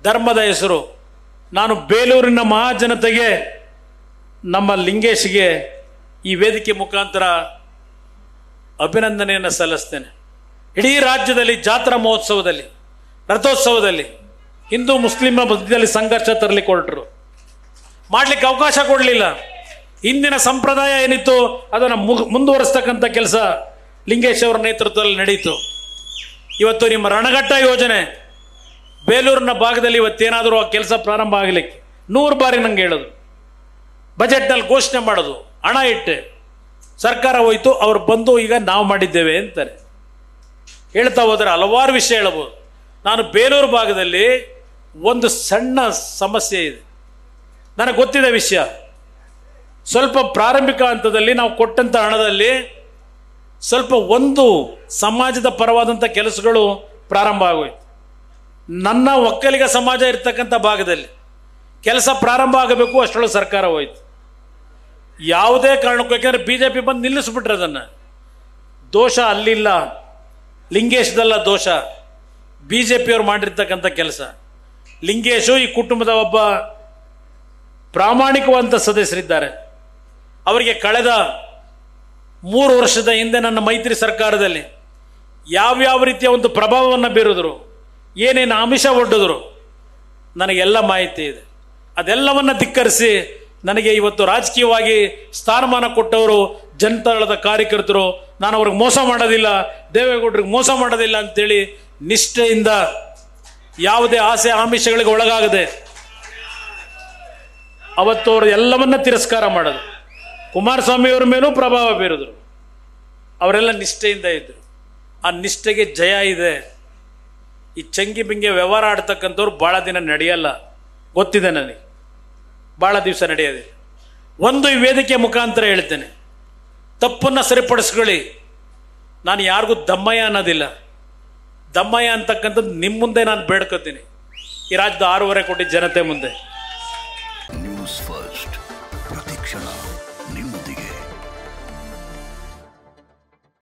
ಧರ್ಮದ ಹೆಸರು ನಾನು ಬೇಲೂರಿನ ಮಹಾಜನತೆಗೆ ನಮ್ಮ ಲಿಂಗೇಶ್ಗೆ ಈ ವೇದಿಕೆ ಮುಖಾಂತರ ಅಭಿನಂದನೆಯನ್ನು ಸಲ್ಲಿಸ್ತೇನೆ ಇಡೀ ರಾಜ್ಯದಲ್ಲಿ ಜಾತ್ರಾ ಮಹೋತ್ಸವದಲ್ಲಿ ರಥೋತ್ಸವದಲ್ಲಿ ಹಿಂದೂ ಮುಸ್ಲಿಂ ಮಧ್ಯದಲ್ಲಿ ಸಂಘರ್ಷ ತರಲಿಕ್ಕೆ ಹೊರಟರು ಮಾಡಲಿಕ್ಕೆ ಅವಕಾಶ ಕೊಡಲಿಲ್ಲ ಹಿಂದಿನ ಸಂಪ್ರದಾಯ ಏನಿತ್ತು ಅದನ್ನು ಮುಗ್ ಮುಂದುವರಿಸ್ತಕ್ಕಂಥ ಕೆಲಸ ಲಿಂಗೇಶ್ ಅವರ ನೇತೃತ್ವದಲ್ಲಿ ನಡೀತು ಇವತ್ತು ನಿಮ್ಮ ರಣಘಟ್ಟ ಯೋಜನೆ ಬೇಲೂರಿನ ಭಾಗದಲ್ಲಿ ಇವತ್ತೇನಾದರೂ ಆ ಕೆಲಸ ಪ್ರಾರಂಭ ಆಗಲಿಕ್ಕೆ ನೂರು ಬಾರಿ ನಂಗೆ ಹೇಳೋದು ಬಜೆಟ್ನಲ್ಲಿ ಘೋಷಣೆ ಮಾಡೋದು ಹಣ ಇಟ್ಟೆ ಸರ್ಕಾರ ಹೋಯ್ತು ಅವ್ರು ಬಂದು ಈಗ ನಾವು ಮಾಡಿದ್ದೇವೆ ಅಂತಾರೆ ಹೇಳ್ತಾ ಹೋದರೆ ಹಲವಾರು ವಿಷಯ ಹೇಳ್ಬೋದು ನಾನು ಬೇಲೂರು ಭಾಗದಲ್ಲಿ ಒಂದು ಸಣ್ಣ ಸಮಸ್ಯೆ ಇದೆ ನನಗೆ ಗೊತ್ತಿದೆ ವಿಷಯ ಸ್ವಲ್ಪ ಪ್ರಾರಂಭಿಕ ಹಂತದಲ್ಲಿ ನಾವು ಕೊಟ್ಟಂಥ ಹಣದಲ್ಲಿ ಸ್ವಲ್ಪ ಒಂದು ಸಮಾಜದ ಪರವಾದಂಥ ಕೆಲಸಗಳು ಪ್ರಾರಂಭ ಆಗೋಯ್ತು ನನ್ನ ಒಕ್ಕಲಿಗ ಸಮಾಜ ಇರ್ತಕ್ಕಂಥ ಭಾಗದಲ್ಲಿ ಕೆಲಸ ಪ್ರಾರಂಭ ಆಗಬೇಕು ಅಷ್ಟರೊಳಗೆ ಸರ್ಕಾರ ಹೋಯ್ತು ಯಾವುದೇ ಕಾರಣಕ್ಕೂ ಯಾಕೆಂದ್ರೆ ಬಿ ಜೆ ಪಿ ಬಂದು ನಿಲ್ಲಿಸ್ಬಿಟ್ರೆ ಅದನ್ನು ದೋಷ ಅಲ್ಲಿಲ್ಲ ಲಿಂಗೇಶದಲ್ಲ ದೋಷ ಬಿ ಜೆ ಪಿಯವ್ರು ಮಾಡಿರ್ತಕ್ಕಂಥ ಕೆಲಸ ಲಿಂಗೇಶು ಈ ಕುಟುಂಬದ ಒಬ್ಬ ಪ್ರಾಮಾಣಿಕವಂತ ಸದಸ್ಯರಿದ್ದಾರೆ ಅವರಿಗೆ ಕಳೆದ ಮೂರು ವರ್ಷದ ಹಿಂದೆ ನನ್ನ ಮೈತ್ರಿ ಸರ್ಕಾರದಲ್ಲಿ ಯಾವ್ಯಾವ ರೀತಿಯ ಒಂದು ಪ್ರಭಾವವನ್ನು ಬೀರಿದ್ರು ಏನೇನು ಆಮಿಷ ಒಡ್ಡಿದ್ರು ನನಗೆಲ್ಲ ಮಾಹಿತಿ ಇದೆ ಅದೆಲ್ಲವನ್ನು ಧಿಕ್ಕರಿಸಿ ನನಗೆ ಇವತ್ತು ರಾಜಕೀಯವಾಗಿ ಸ್ಥಾನಮಾನ ಕೊಟ್ಟವರು ಜನತಾದಳದ ಕಾರ್ಯಕರ್ತರು ನಾನು ಅವ್ರಿಗೆ ಮೋಸ ಮಾಡೋದಿಲ್ಲ ದೇವೇಗೌಡರಿಗೆ ಮೋಸ ಮಾಡೋದಿಲ್ಲ ಅಂತೇಳಿ ನಿಷ್ಠೆಯಿಂದ ಯಾವುದೇ ಆಸೆ ಆಮಿಷಗಳಿಗೆ ಒಳಗಾಗದೆ ಅವತ್ತು ಅವರು ಎಲ್ಲವನ್ನ ತಿರಸ್ಕಾರ ಮಾಡೋದು ಕುಮಾರಸ್ವಾಮಿಯವ್ರ ಮೇಲೂ ಪ್ರಭಾವ ಬೀರಿದ್ರು ಅವರೆಲ್ಲ ನಿಷ್ಠೆಯಿಂದ ಇದ್ದರು ಆ ನಿಷ್ಠೆಗೆ ಜಯ ಇದೆ ಈ ಚಂಗಿ ಬಿಂಗೆ ವ್ಯವಹಾರ ಆಡ್ತಕ್ಕಂಥವ್ರು ಭಾಳ ದಿನ ನಡೆಯಲ್ಲ ಗೊತ್ತಿದೆ ನನಗೆ ಭಾಳ ದಿವಸ ನಡೆಯೋದಿಲ್ಲ ಒಂದು ಈ ವೇದಿಕೆ ಮುಖಾಂತರ ಹೇಳ್ತೇನೆ ತಪ್ಪನ್ನು ಸರಿಪಡಿಸ್ಕೊಳ್ಳಿ ನಾನು ಯಾರಿಗೂ ದಮ್ಮಯ್ಯ ಅನ್ನೋದಿಲ್ಲ ದಮ್ಮಯ್ಯ ಅಂತಕ್ಕಂಥದ್ದು ನಿಮ್ಮ ಮುಂದೆ ನಾನು ಬೇಡ್ಕೋತೀನಿ ಈ ರಾಜ್ಯದ ಆರೂವರೆ ಕೋಟಿ ಜನತೆ ಮುಂದೆ ನ್ಯೂಸ್ ಫಸ್ಟ್ ಪ್ರತಿಕ್ಷಣ ನಿಮ್ಮೊಂದಿಗೆ